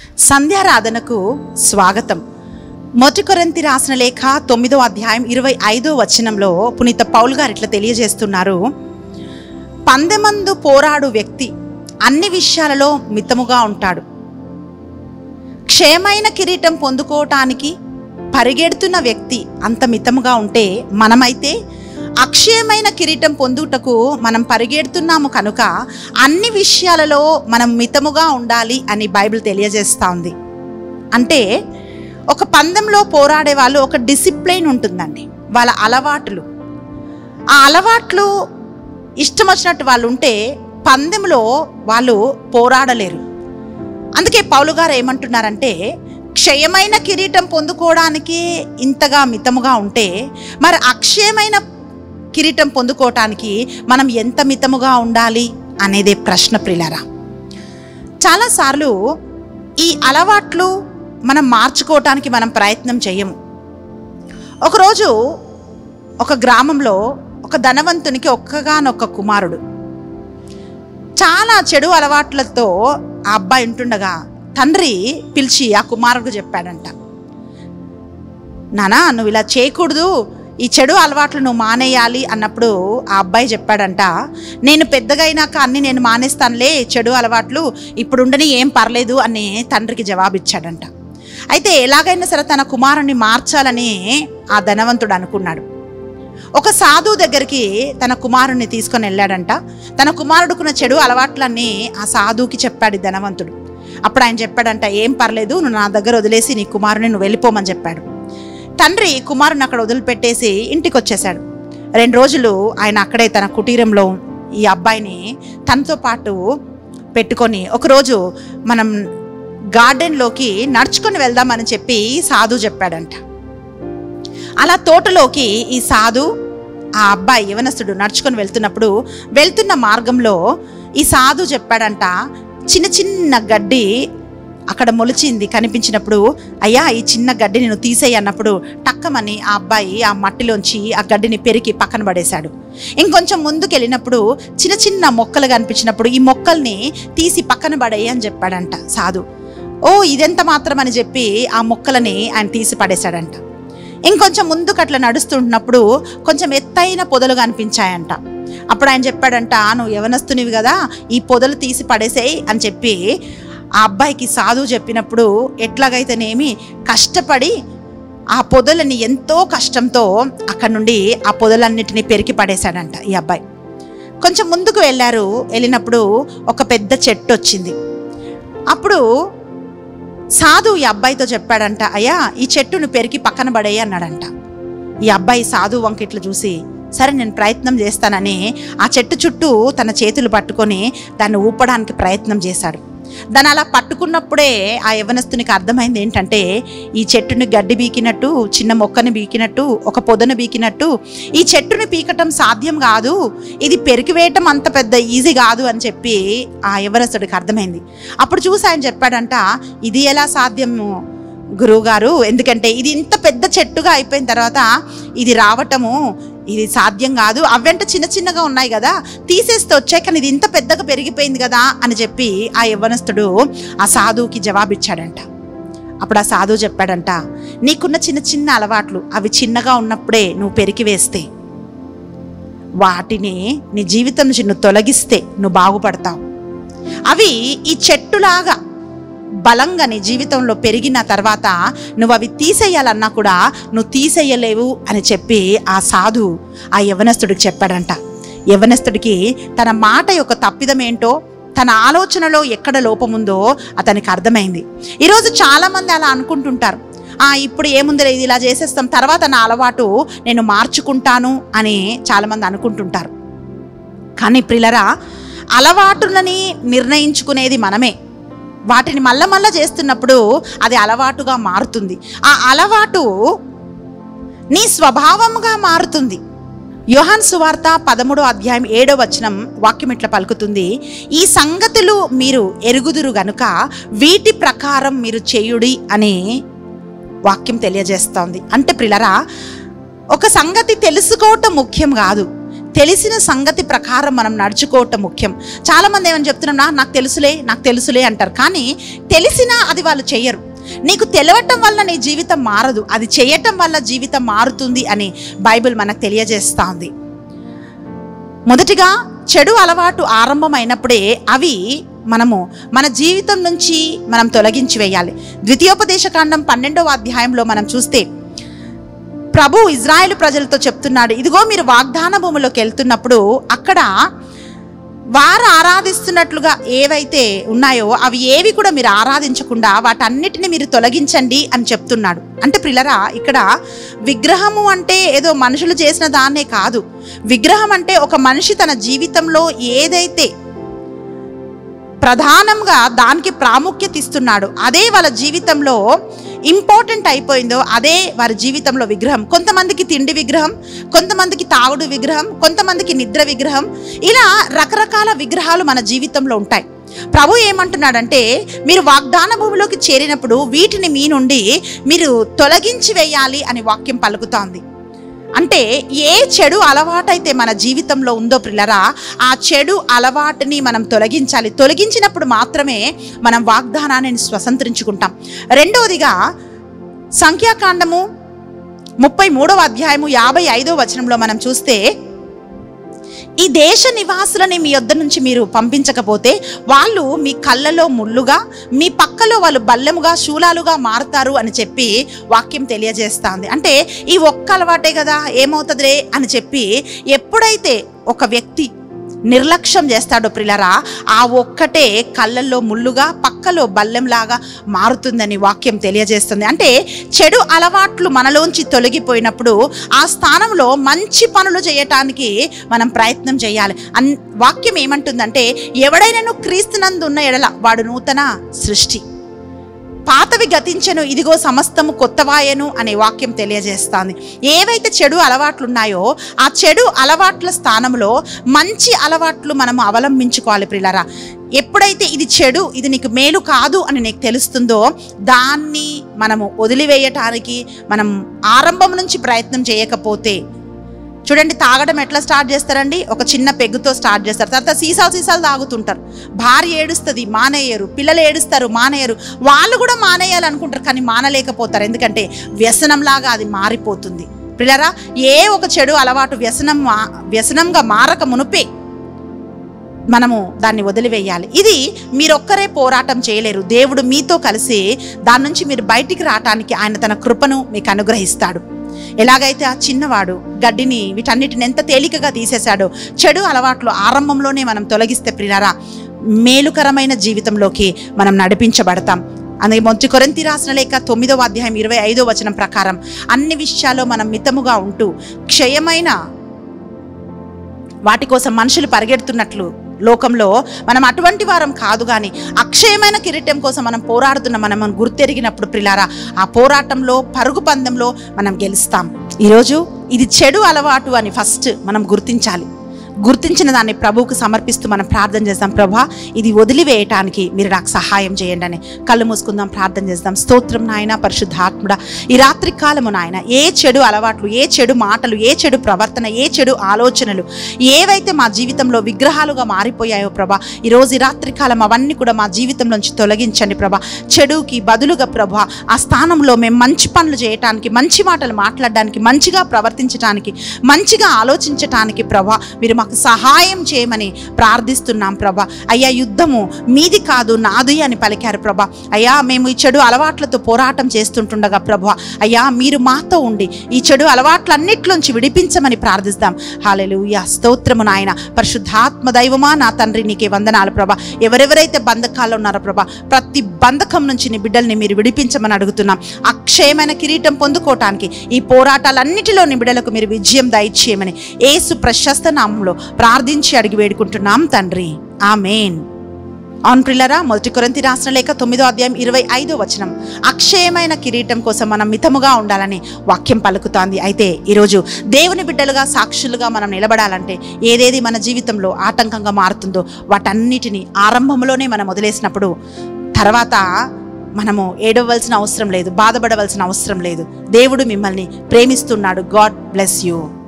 సంధ్యారాధనకు స్వాగతం మొదటి కొరింథీ రాసిన లేఖ తొమ్మిదో అధ్యాయం ఇరవై ఐదో వచనంలో పునీత పౌల్ గారు ఇట్లా తెలియజేస్తున్నారు పందెమందు పోరాడు వ్యక్తి అన్ని విషయాలలో మితముగా ఉంటాడు క్షేమైన కిరీటం పొందుకోవటానికి పరిగెడుతున్న వ్యక్తి అంత మితముగా ఉంటే మనమైతే అక్షయమైన కిరీటం పొందుటకు మనం పరిగెడుతున్నాము కనుక అన్ని విషయాలలో మనం మితముగా ఉండాలి అని బైబిల్ తెలియజేస్తూ ఉంది అంటే ఒక పందెంలో పోరాడే వాళ్ళు ఒక డిసిప్లైన్ ఉంటుందండి వాళ్ళ అలవాట్లు ఆ అలవాట్లు ఇష్టం వచ్చినట్టు వాళ్ళు ఉంటే పందెంలో వాళ్ళు పోరాడలేరు అందుకే పౌలు గారు ఏమంటున్నారంటే క్షయమైన కిరీటం పొందుకోవడానికి ఇంతగా మితముగా ఉంటే మరి అక్షయమైన కిరీటం పొందుకోవటానికి మనం ఎంత మితముగా ఉండాలి అనేదే ప్రశ్న ప్రిలరా చాలాసార్లు ఈ అలవాట్లు మనం మార్చుకోవటానికి మనం ప్రయత్నం చేయము ఒకరోజు ఒక గ్రామంలో ఒక ధనవంతునికి ఒక్కగానొక్క కుమారుడు చాలా చెడు అలవాట్లతో ఆ అబ్బాయి ఉంటుండగా తండ్రి పిలిచి ఆ కుమారుడు చెప్పాడంట నానా నువ్వు ఇలా చేయకూడదు ఈ చెడు అలవాట్లు నువ్వు మానేయాలి అన్నప్పుడు ఆ అబ్బాయి చెప్పాడంట నేను పెద్దగా అయినాక అన్ని నేను మానేస్తానులే చెడు అలవాట్లు ఇప్పుడు ఉండని ఏం పర్లేదు అని తండ్రికి జవాబిచ్చాడంట అయితే ఎలాగైనా సరే తన కుమారుణ్ణి మార్చాలని ఆ ధనవంతుడు అనుకున్నాడు ఒక సాధువు దగ్గరికి తన కుమారుణ్ణి తీసుకొని వెళ్ళాడంట తన కుమారుడుకున్న చెడు అలవాట్లన్నీ ఆ సాధువుకి చెప్పాడు ఈ ధనవంతుడు అప్పుడు ఆయన చెప్పాడంట ఏం పర్లేదు నువ్వు నా దగ్గర వదిలేసి నీ కుమారుని నువ్వు వెళ్ళిపోమని చెప్పాడు తండ్రి కుమారుని అక్కడ వదిలిపెట్టేసి ఇంటికి వచ్చేసాడు రెండు రోజులు ఆయన అక్కడే తన కుటీరంలో ఈ అబ్బాయిని తనతో పాటు పెట్టుకొని ఒకరోజు మనం గార్డెన్లోకి నడుచుకొని వెళ్దామని చెప్పి సాధు చెప్పాడంట అలా తోటలోకి ఈ సాధు ఆ అబ్బాయి యవనస్తుడు నడుచుకొని వెళ్తున్నప్పుడు వెళ్తున్న మార్గంలో ఈ సాధు చెప్పాడంట చిన్న చిన్న గడ్డి అక్కడ మొలిచింది కనిపించినప్పుడు అయ్యా ఈ చిన్న గడ్డిని నువ్వు తీసేయి అన్నప్పుడు టక్కమని ఆ అబ్బాయి ఆ మట్టిలోంచి ఆ గడ్డిని పెరికి పక్కన పడేశాడు ఇంకొంచెం ముందుకు వెళ్ళినప్పుడు చిన్న చిన్న మొక్కలు కనిపించినప్పుడు ఈ మొక్కల్ని తీసి పక్కన పడేయి అని చెప్పాడంట సాధు ఓ ఇదెంత మాత్రం అని చెప్పి ఆ మొక్కలని ఆయన తీసి పడేశాడంట ఇంకొంచెం ముందుకు అట్లా నడుస్తుంటున్నప్పుడు కొంచెం ఎత్తైన పొదలు కనిపించాయంట అప్పుడు ఆయన చెప్పాడంట నువ్వు యవనస్తునివి కదా ఈ పొదలు తీసి పడేసేయి అని చెప్పి ఆ అబ్బాయికి సాధువు చెప్పినప్పుడు ఎట్లాగైతేనేమి కష్టపడి ఆ పొదలని ఎంతో కష్టంతో అక్కడ నుండి ఆ పొదలన్నిటిని పెరికి పడేశాడంట ఈ అబ్బాయి కొంచెం ముందుకు వెళ్ళారు వెళ్ళినప్పుడు ఒక పెద్ద చెట్టు వచ్చింది అప్పుడు సాధు ఈ అబ్బాయితో చెప్పాడంట అయ్యా ఈ చెట్టును పెరికి పక్కన పడేయి అన్నాడంట ఈ అబ్బాయి సాధు వంక ఇట్లా చూసి సరే నేను ప్రయత్నం చేస్తానని ఆ చెట్టు చుట్టూ తన చేతులు పట్టుకొని దాన్ని ఊపడానికి ప్రయత్నం చేశాడు దాన్ని అలా పట్టుకున్నప్పుడే ఆ యవనస్తునికి అర్థమైంది ఏంటంటే ఈ చెట్టుని గడ్డి బీకినట్టు చిన్న మొక్కని బీకినట్టు ఒక పొదను బీకినట్టు ఈ చెట్టుని పీకటం సాధ్యం కాదు ఇది పెరికివేయటం అంత పెద్ద ఈజీ కాదు అని చెప్పి ఆ యవనస్తుడికి అర్థమైంది అప్పుడు చూసి ఆయన చెప్పాడంట ఇది ఎలా సాధ్యము గురువుగారు ఎందుకంటే ఇది ఇంత పెద్ద చెట్టుగా అయిపోయిన తర్వాత ఇది రావటము ఇది సాధ్యం కాదు అవంట చిన్న చిన్నగా ఉన్నాయి కదా తీసేస్తే వచ్చాయి కానీ ఇది ఇంత పెద్దగా పెరిగిపోయింది కదా అని చెప్పి ఆ యవ్వనస్తుడు ఆ సాధువుకి జవాబిచ్చాడంట అప్పుడు ఆ సాధువు చెప్పాడంట నీకున్న చిన్న చిన్న అలవాట్లు అవి చిన్నగా ఉన్నప్పుడే నువ్వు పెరికి వేస్తే వాటిని నీ జీవితం నుంచి నువ్వు తొలగిస్తే నువ్వు బాగుపడతావు అవి ఈ చెట్టులాగా బలంగా నీ జీవితంలో పెరిగిన తర్వాత నువ్వు అవి తీసేయాలన్నా కూడా నువ్వు తీసేయలేవు అని చెప్పి ఆ సాధు ఆ యవనస్తుడికి చెప్పాడంట యవనస్తుడికి తన మాట యొక్క తప్పిదం ఏంటో తన ఆలోచనలో ఎక్కడ లోపముందో అతనికి అర్థమైంది ఈరోజు చాలామంది అలా అనుకుంటుంటారు ఆ ఇప్పుడు ఏముందిలే ఇది ఇలా చేసేస్తాం తర్వాత నా అలవాటు నేను మార్చుకుంటాను అని చాలామంది అనుకుంటుంటారు కానీ ప్రిలరా అలవాటులని నిర్ణయించుకునేది మనమే వాటిని మళ్ళా మళ్ళా చేస్తున్నప్పుడు అది అలవాటుగా మారుతుంది ఆ అలవాటు నీ స్వభావంగా మారుతుంది యోహాన్ సువార్త పదమూడో అధ్యాయం ఏడో వచనం వాక్యం ఇట్లా పలుకుతుంది ఈ సంగతులు మీరు ఎరుగుదురు గనుక వీటి ప్రకారం మీరు చేయుడి అని వాక్యం తెలియజేస్తోంది అంటే ప్రిలరా ఒక సంగతి తెలుసుకోవటం ముఖ్యం కాదు తెలిసిన సంగతి ప్రకారం మనం నడుచుకోవటం ముఖ్యం చాలామంది ఏమని చెప్తున్నాం "నా- నాకు తెలుసులే నాకు తెలుసులే అంటారు కానీ తెలిసినా అది వాళ్ళు చెయ్యరు నీకు తెలవటం వల్ల నీ జీవితం మారదు అది చేయటం వల్ల జీవితం మారుతుంది అని బైబిల్ మనకు తెలియజేస్తా ఉంది మొదటిగా చెడు అలవాటు ఆరంభమైనప్పుడే అవి మనము మన జీవితం నుంచి మనం తొలగించి వేయాలి ద్వితీయోపదేశ కాండం పన్నెండవ అధ్యాయంలో మనం చూస్తే ప్రభు ఇజ్రాయెల్ ప్రజలతో చెప్తున్నాడు ఇదిగో మీరు వాగ్దాన భూమిలోకి వెళ్తున్నప్పుడు అక్కడ వారు ఆరాధిస్తున్నట్లుగా ఏవైతే ఉన్నాయో అవి ఏవి కూడా మీరు ఆరాధించకుండా వాటన్నిటిని మీరు తొలగించండి అని చెప్తున్నాడు అంటే ప్రిలరా ఇక్కడ విగ్రహము అంటే ఏదో మనుషులు చేసిన దాన్నే కాదు విగ్రహం అంటే ఒక మనిషి తన జీవితంలో ఏదైతే ప్రధానంగా దానికి ప్రాముఖ్యత ఇస్తున్నాడు అదే వాళ్ళ జీవితంలో ఇంపార్టెంట్ అయిపోయిందో అదే వారి జీవితంలో విగ్రహం కొంతమందికి తిండి విగ్రహం కొంతమందికి తాగుడు విగ్రహం కొంతమందికి నిద్ర విగ్రహం ఇలా రకరకాల విగ్రహాలు మన జీవితంలో ఉంటాయి ప్రభు ఏమంటున్నాడంటే మీరు వాగ్దాన భూమిలోకి చేరినప్పుడు వీటిని మీ నుండి మీరు తొలగించి వేయాలి అని వాక్యం పలుకుతోంది అంటే ఏ చెడు అలవాటైతే మన జీవితంలో ఉందో ప్రిల్లరా ఆ చెడు అలవాటుని మనం తొలగించాలి తొలగించినప్పుడు మాత్రమే మనం వాగ్దానాన్ని స్వతంత్రించుకుంటాం రెండవదిగా సంఖ్యాకాండము ముప్పై మూడవ అధ్యాయము యాభై ఐదో వచనంలో మనం చూస్తే ఈ దేశ నివాసులని మీ యొద్ద నుంచి మీరు పంపించకపోతే వాళ్ళు మీ కళ్ళలో ముళ్ళుగా మీ పక్కలో వాళ్ళు బల్లెముగా శూలాలుగా మారుతారు అని చెప్పి వాక్యం తెలియజేస్తుంది అంటే ఈ ఒక్క అలవాటే కదా ఏమవుతుందిరే అని చెప్పి ఎప్పుడైతే ఒక వ్యక్తి నిర్లక్ష్యం చేస్తాడో ప్రిలరా ఆ ఒక్కటే కళ్ళల్లో ముళ్ళుగా పక్కలో బల్లెంలాగా మారుతుందని వాక్యం తెలియజేస్తుంది అంటే చెడు అలవాట్లు మనలోంచి తొలగిపోయినప్పుడు ఆ స్థానంలో మంచి పనులు చేయటానికి మనం ప్రయత్నం చేయాలి అన్ వాక్యం ఏమంటుందంటే ఎవడైనాను క్రీస్తునందు ఉన్న ఎడల వాడు నూతన సృష్టి పాతవి గతించెను ఇదిగో సమస్తము కొత్తవాయను అనే వాక్యం తెలియజేస్తాంది ఏవైతే చెడు అలవాట్లు ఉన్నాయో ఆ చెడు అలవాట్ల స్థానంలో మంచి అలవాట్లు మనము అవలంబించుకోవాలి ప్రిలరా ఎప్పుడైతే ఇది చెడు ఇది నీకు మేలు కాదు అని నీకు తెలుస్తుందో దాన్ని మనము వదిలివేయటానికి మనం ఆరంభం నుంచి ప్రయత్నం చేయకపోతే చూడండి తాగడం ఎట్లా స్టార్ట్ చేస్తారండి ఒక చిన్న పెగ్గుతో స్టార్ట్ చేస్తారు తర్వాత సీసాలు సీసాలు తాగుతుంటారు భార్య ఏడుస్తుంది మానేయరు పిల్లలు ఏడుస్తారు మానేయరు వాళ్ళు కూడా మానేయాలి అనుకుంటారు కానీ మానలేకపోతారు ఎందుకంటే వ్యసనంలాగా అది మారిపోతుంది పిల్లరా ఏ ఒక చెడు అలవాటు వ్యసనం మా- వ్యసనంగా మారక మునుపే మనము దాన్ని వదిలివేయాలి ఇది మీరొక్కరే పోరాటం చేయలేరు దేవుడు మీతో కలిసి దాని నుంచి మీరు బయటికి రావటానికి ఆయన తన కృపను మీకు అనుగ్రహిస్తాడు ఎలాగైతే ఆ చిన్నవాడు గడ్డిని వీటన్నిటిని ఎంత తేలికగా తీసేశాడో చెడు అలవాట్లు ఆరంభంలోనే మనం తొలగిస్తే ప్రియారా మేలుకరమైన జీవితంలోకి మనం నడిపించబడతాం అందుకే మొదటి కొరింతి రాసిన లేక తొమ్మిదవ అధ్యాయం ఇరవై ఐదో వచనం ప్రకారం అన్ని విషయాల్లో మనం మితముగా ఉంటూ క్షయమైన వాటి కోసం మనుషులు పరిగెడుతున్నట్లు లోకంలో మనం అటువంటి వారం కాదు కానీ అక్షయమైన కిరీటం కోసం మనం పోరాడుతున్న మనం మనం గుర్తెరిగినప్పుడు ప్రిలారా ఆ పోరాటంలో పరుగు పందెంలో మనం గెలుస్తాం ఈరోజు ఇది చెడు అలవాటు అని ఫస్ట్ మనం గుర్తించాలి గుర్తించిన దాన్ని ప్రభువుకు సమర్పిస్తూ మనం ప్రార్థన చేద్దాం ప్రభా ఇది వదిలివేయటానికి మీరు నాకు సహాయం చేయండి అని కళ్ళు మూసుకుందాం ప్రార్థన చేద్దాం స్తోత్రం నాయన పరిశుద్ధాత్ముడ ఈ రాత్రి కాలము నాయన ఏ చెడు అలవాట్లు ఏ చెడు మాటలు ఏ చెడు ప్రవర్తన ఏ చెడు ఆలోచనలు ఏవైతే మా జీవితంలో విగ్రహాలుగా మారిపోయాయో ప్రభా ఈరోజు ఈ రాత్రి కాలం అవన్నీ కూడా మా జీవితంలోంచి తొలగించండి ప్రభా చెడుకి బదులుగా ప్రభా ఆ స్థానంలో మేము మంచి పనులు చేయటానికి మంచి మాటలు మాట్లాడడానికి మంచిగా ప్రవర్తించటానికి మంచిగా ఆలోచించటానికి ప్రభా మీరు మాకు సహాయం చేయమని ప్రార్థిస్తున్నాం ప్రభా అయ్యా యుద్ధము మీది కాదు నాది అని పలికారు ప్రభా అయ్యా మేము ఈ చెడు అలవాట్లతో పోరాటం చేస్తుంటుండగా ప్రభా అయ్యా మీరు మాతో ఉండి ఈ చెడు అలవాట్లన్నిట్లోంచి విడిపించమని ప్రార్థిస్తాం హాలెలూయా స్తోత్రము నాయన పరిశుద్ధాత్మ దైవమా నా తండ్రి నీకే వందనాలు ప్రభా ఎవరెవరైతే బంధకాల్లో ఉన్నారో ప్రభా ప్రతి బంధకం నుంచి నీ బిడ్డల్ని మీరు విడిపించమని అడుగుతున్నాం అక్షయమైన కిరీటం పొందుకోవటానికి ఈ పోరాటాలన్నిటిలో నీ బిడ్డలకు మీరు విజయం దయచేయమని ఏసు ప్రశస్త నామంలో ప్రార్థించి అడిగి వేడుకుంటున్నాం తండ్రి ఆమెన్ అవును ప్రిల్లరా మొదటి కొరంతి రాసిన లేక తొమ్మిదో అధ్యాయం ఇరవై ఐదో వచనం అక్షయమైన కిరీటం కోసం మనం మితముగా ఉండాలని వాక్యం పలుకుతోంది అయితే ఈరోజు దేవుని బిడ్డలుగా సాక్షులుగా మనం నిలబడాలంటే ఏదేది మన జీవితంలో ఆటంకంగా మారుతుందో వాటన్నిటిని ఆరంభంలోనే మనం వదిలేసినప్పుడు తర్వాత మనము ఏడవలసిన అవసరం లేదు బాధపడవలసిన అవసరం లేదు దేవుడు మిమ్మల్ని ప్రేమిస్తున్నాడు గాడ్ బ్లెస్ యూ